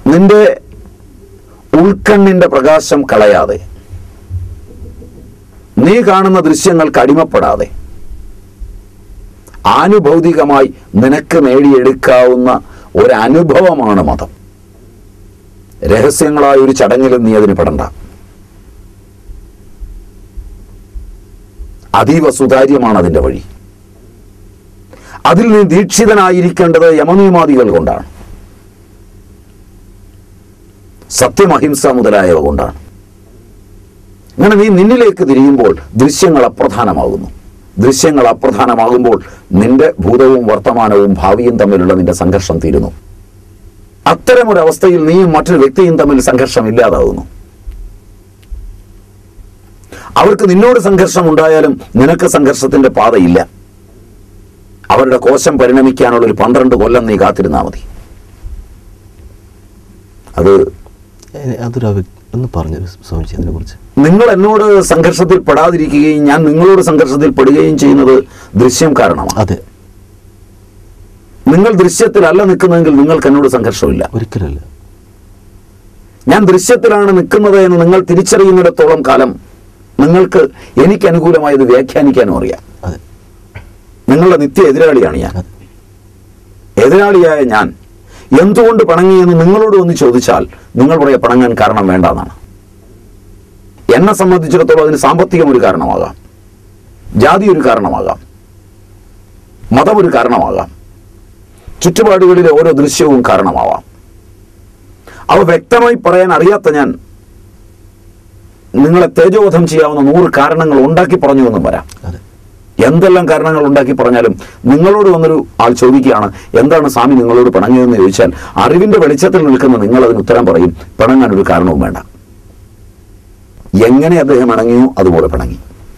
നിന്റെ ഉൾക്കണ്ണിന്റെ പ്രകാശം കളയാതെ നീ കാണുന്ന ദൃശ്യങ്ങൾക്ക് അടിമപ്പെടാതെ ആനുഭൗതികമായി നിനക്ക് നേടിയെടുക്കാവുന്ന ഒരു അനുഭവമാണ് മതം രഹസ്യങ്ങളായ ഒരു ചടങ്ങിലും നീ അതിന് പെടണ്ട അതീവ സുതാര്യമാണ് അതിൻ്റെ വഴി അതിൽ നീ ദീക്ഷിതനായിരിക്കേണ്ടത് യമനിയമാദികൾ കൊണ്ടാണ് സത്യമഹിംസ മുതലായവ കൊണ്ടാണ് അങ്ങനെ നീ നിന്നിലേക്ക് തിരിയുമ്പോൾ ദൃശ്യങ്ങൾ അപ്രധാനമാകുന്നു ദൃശ്യങ്ങൾ അപ്രധാനമാകുമ്പോൾ നിന്റെ ഭൂതവും വർത്തമാനവും ഭാവിയും തമ്മിലുള്ള നിന്റെ സംഘർഷം തീരുന്നു അത്തരമൊരവസ്ഥയിൽ നീയും മറ്റൊരു വ്യക്തിയും തമ്മിൽ സംഘർഷം ഇല്ലാതാകുന്നു അവർക്ക് നിന്നോട് സംഘർഷം ഉണ്ടായാലും നിനക്ക് സംഘർഷത്തിന്റെ പാതയില്ല അവരുടെ കോശം പരിണമിക്കാനുള്ള ഒരു പന്ത്രണ്ട് കൊല്ലം നീ കാത്തിരുന്നാൽ മതി അത് ഏ, അതൊരു അവ- ഒന്ന് പറഞ്ഞു സ്വാമിജി അതിനെ കുറിച്ച് നിങ്ങൾ എന്നോട് സംഘർഷത്തിൽ പെടാതിരിക്കുകയും ഞാൻ നിങ്ങളോട് സംഘർഷത്തിൽ പെടുകയും ചെയ്യുന്നത് ദൃശ്യം കാരണമാണ് അതെ നിങ്ങൾ ദൃശ്യത്തിലല്ല നിൽക്കുന്നതെങ്കിൽ നിങ്ങൾക്ക് എന്നോട് സംഘർഷമില്ല ഒരിക്കലല്ല ഞാൻ ദൃശ്യത്തിലാണ് നിൽക്കുന്നത് എന്ന് നിങ്ങൾ തിരിച്ചറിയുന്നിടത്തോളം കാലം നിങ്ങൾക്ക് എനിക്ക് അനുകൂലമായത് വ്യാഖ്യാനിക്കാനും അറിയാം അതെ നിങ്ങളുടെ നിത്യ എതിരാളിയാണ് ഞാൻ അതെ എതിരാളിയായ ഞാൻ എന്തുകൊണ്ട് പിണങ്ങിയെന്ന് നിങ്ങളോട് ഒന്ന് ചോദിച്ചാൽ നിങ്ങൾ പറയാ പിണങ്ങാൻ കാരണം വേണ്ടെന്നാണ് എന്നെ സംബന്ധിച്ചിടത്തോളം അതിന് സാമ്പത്തികം ഒരു കാരണമാകാം ജാതി ഒരു കാരണമാകാം മതം ഒരു കാരണമാകാം ചുറ്റുപാടുകളിലെ ഓരോ ദൃശ്യവും കാരണമാവാം അവ വ്യക്തമായി പറയാൻ അറിയാത്ത ഞാൻ നിങ്ങളെ തേജോവധം ചെയ്യാവുന്ന നൂറ് കാരണങ്ങൾ ഉണ്ടാക്കി പറഞ്ഞു എന്നും വരാം അതെ എന്തെല്ലാം കാരണങ്ങൾ ഉണ്ടാക്കി പറഞ്ഞാലും നിങ്ങളോട് വന്നൊരു ആൾ ചോദിക്കുകയാണ് എന്താണ് സ്വാമി നിങ്ങളോട് പിണങ്ങിയതെന്ന് ചോദിച്ചാൽ അറിവിന്റെ വെളിച്ചത്തിൽ നിൽക്കുന്ന നിങ്ങൾ അതിന് ഉത്തരം പറയും പിണങ്ങാൻ ഒരു കാരണവും വേണ്ട എങ്ങനെ അദ്ദേഹം ഇണങ്ങിയോ അതുപോലെ പിണങ്ങി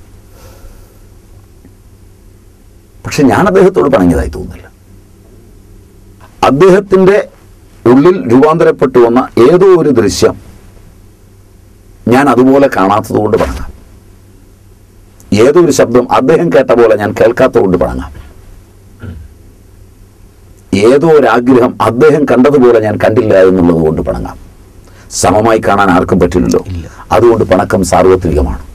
പക്ഷെ ഞാൻ അദ്ദേഹത്തോട് പിണങ്ങിയതായി തോന്നുന്നില്ല അദ്ദേഹത്തിന്റെ ഉള്ളിൽ രൂപാന്തരപ്പെട്ടു വന്ന ഏതോ ഒരു ദൃശ്യം ഞാൻ അതുപോലെ കാണാത്തത് കൊണ്ട് പിണങ്ങാം ഏതോ ഒരു ശബ്ദം അദ്ദേഹം കേട്ട പോലെ ഞാൻ കേൾക്കാത്തതുകൊണ്ട് പിണങ്ങാം ഏതോ ഒരു ആഗ്രഹം അദ്ദേഹം കണ്ടതുപോലെ ഞാൻ കണ്ടില്ല എന്നുള്ളത് കൊണ്ട് പിണങ്ങാം സമമായി കാണാൻ ആർക്കും പറ്റില്ലല്ലോ ഇല്ല. അതുകൊണ്ട് പിണക്കം സാർവത്രികമാണ്